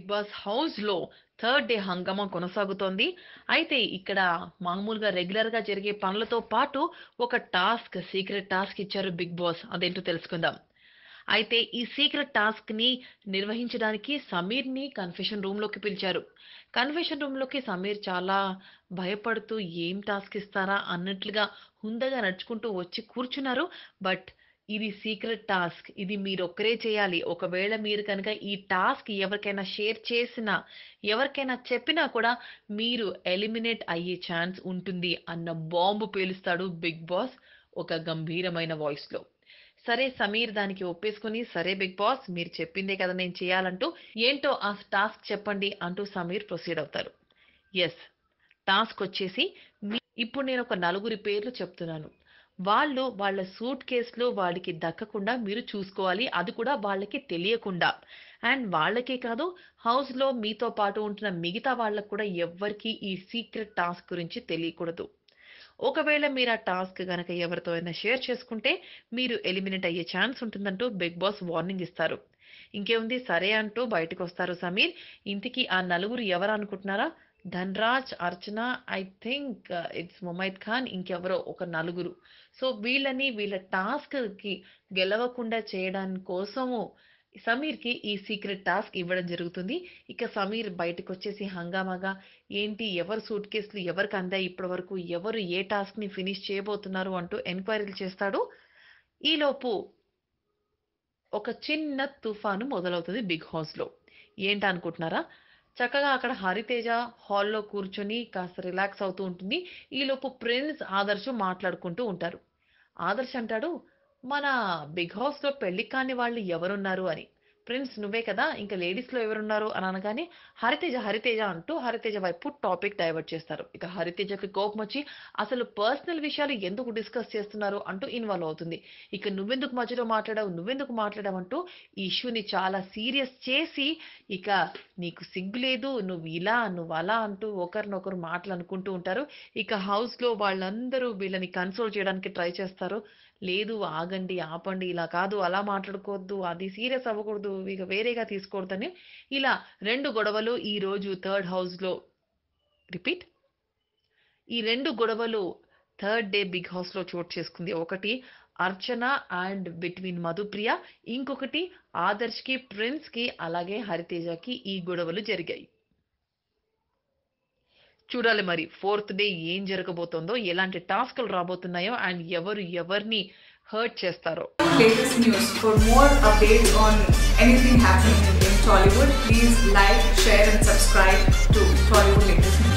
Big Boss హౌస్‌లో third day హంగామా కొనసాగుతోంది. అయితే ఇక్కడ మామూలుగా రెగ్యులర్‌గా జరిగే పనులతో పాటు ఒక టాస్క్ సీక్రెట్ టాస్క్ ఇచ్చారు బిగ్ బాస్. అదేంటో తెలుసుకుందాం. అయితే ఈ సీక్రెట్ టాస్క్‌ని నిర్వహించడానికి సమీర్‌ని కన్ఫెషన్ రూమ్‌లోకి పిలిచారు. కన్ఫెషన్ రూమ్‌లోకి సమీర్ చాలా భయపడుతూ ఏం టాస్క్ ఇస్తారా అన్నట్లుగా హుందాగా నడుచుకుంటూ వచ్చి కూర్చున్నారు. బట్ ఇది సీక్రెట్ టాస్క్. ఇది మీరొక్కరే చేయాలి. ఒకవేళ మీరు కనుక ఈ టాస్క్ ఎవరికైనా షేర్ చేసినా, ఎవరికైనా చెప్పినా కూడా మీరు ఎలిమినేట్ అయ్యే ఛాన్స్ ఉంటుంది అన్న బాంబు పేలుస్తాడు బిగ్ బాస్ ఒక గంభీరమైన వాయిస్‌లో. సరే సమీర్ దానికి ఒప్పేసుకొని, సరే బిగ్ బాస్ మీరు చెప్పిందే కదా నేను చేయాలంటూ, ఏంటో ఆ టాస్క్ చెప్పండి అంటూ సమీర్ ప్రొసీడ్ అవుతారు. యెస్. టాస్క్ వచ్చేసి మీ ఇప్పుడు నేను ఒక నలుగురి పేర్లు చెప్తున్నాను. వాళ్ళు వాళ్ళ సూట్ కేస్‌లో వాడికి దక్కకుండా మీరు చూసుకోవాలి. అది కూడా వాళ్ళకి తెలియకుండా. అండ్ వాళ్ళకే కాదు హౌస్‌లో మీతో పాటు ఉంటున్న మిగతా వాళ్ళకి కూడా ఎవ్వరికీ ఈ సీక్రెట్ టాస్క్ గురించి తెలియకూడదు. ఒకవేళ మీరు ఆ టాస్క్ గనక ఎవరితో అయినా షేర్ చేసుకుంటే మీరు ఎలిమినేట్ అయ్యే ఛాన్స్ ఉంటుందంటూ బిగ్ బాస్ వార్నింగ్ ఇస్తారు. ఇంకేముంది సరే అంటూ బయటకొస్తారు సమీర్. ఇంతకీ ఆ నలుగురు ఎవరు అనుకుంటున్నారా? Dhanraj, Archana, I think it's Mumaith Khan ఇంకెవరో ఒక నలుగురు. సో వీళ్ళని వీళ్ళ టాస్క్‌కి గెలవకుండా చేయడం కోసము సమీర్‌కి ఈ సీక్రెట్ టాస్క్ ఇవ్వడం జరుగుతుంది. ఇక సమీర్ బయటకొచ్చేసి హంగామాగా ఏంటి ఎవరి సూట్ కేస్‌లు ఎవరికి అందాయి ఇప్పటివరకు? ఎవరు ఏ టాస్క్‌ని ఫినిష్ చేయబోతున్నారు అంటూ ఎంక్వైరీలు చేస్తాడు. ఈలోపు ఒక చిన్న తుఫాను మొదలవుతుంది బిగ్ హౌస్‌లో. ఏంటనుకుంటున్నారా? చక్కగా అక్కడ హరితేజ హాల్‌లో కూర్చొని కాస్త రిలాక్స్ అవుతూ ఉంటుంది. ఈలోపు ప్రిన్స్, ఆదర్శ్ మాట్లాడుకుంటూ ఉంటారు. ఆదర్శ్ అంటాడు, మన బిగ్ హౌస్‌లో పెళ్లి కాని వాళ్ళు ఎవరున్నారు అని. ప్రిన్స్ నువ్వే కదా! ఇంక లేడీస్‌లో ఎవరున్నారు అని అనగానే హరితేజ, హరితేజ అంటూ హరితేజ వైపు టాపిక్ డైవర్ట్ చేస్తారు. ఇక హరితేజకి కోపమొచ్చి అసలు పర్సనల్ విషయాలు ఎందుకు డిస్కస్ చేస్తున్నారు అంటూ ఇన్వాల్వ్ అవుతుంది. ఇక నువ్వెందుకు మధ్యలో మాట్లాడావు? నువ్వెందుకు మాట్లాడావు? అంటూ ఈ ఇష్యూని చాలా సీరియస్ చేసి ఇక నీకు సిగ్గు లేదు. నువ్వు ఇలా, నువ్వు అలా అంటూ ఒకరినొకరు మాటలు అనుకుంటూ ఉంటారు. ఇక హౌస్‌లో వాళ్ళందరూ వీళ్ళని కన్సోల్ చేయడానికి ట్రై చేస్తారు. లేదు ఆగండి, ఆపండి. ఇలా కాదు, అలా మాట్లాడుకోవద్దు. అది సీరియస్ అవ్వకూడదు. ఇక వేరేగా తీసుకోకూడదని ఇలా 2 గొడవలు ఈరోజు థర్డ్ హౌస్‌లో రిపీట్. ఈ 2 గొడవలు థర్డ్ డే బిగ్ హౌస్‌లో చోటు చేసుకుంది. ఒకటి అర్చన అండ్ బిట్వీన్ మధుప్రియ. ఇంకొకటి ఆదర్శ్‌కి, ప్రిన్స్‌కి అలాగే హరితేజకి ఈ గొడవలు జరిగాయి. చూడాలి మరి ఫోర్త్ డే ఏం జరగబోతోందో, ఎలాంటి టాస్క్‌లు రాబోతున్నాయో అండ్ ఎవరు ఎవరిని హర్ట్ చేస్తారో. latest news. For more updates on anything happening in Tollywood, please like, share, and subscribe to Tollywood Latest News.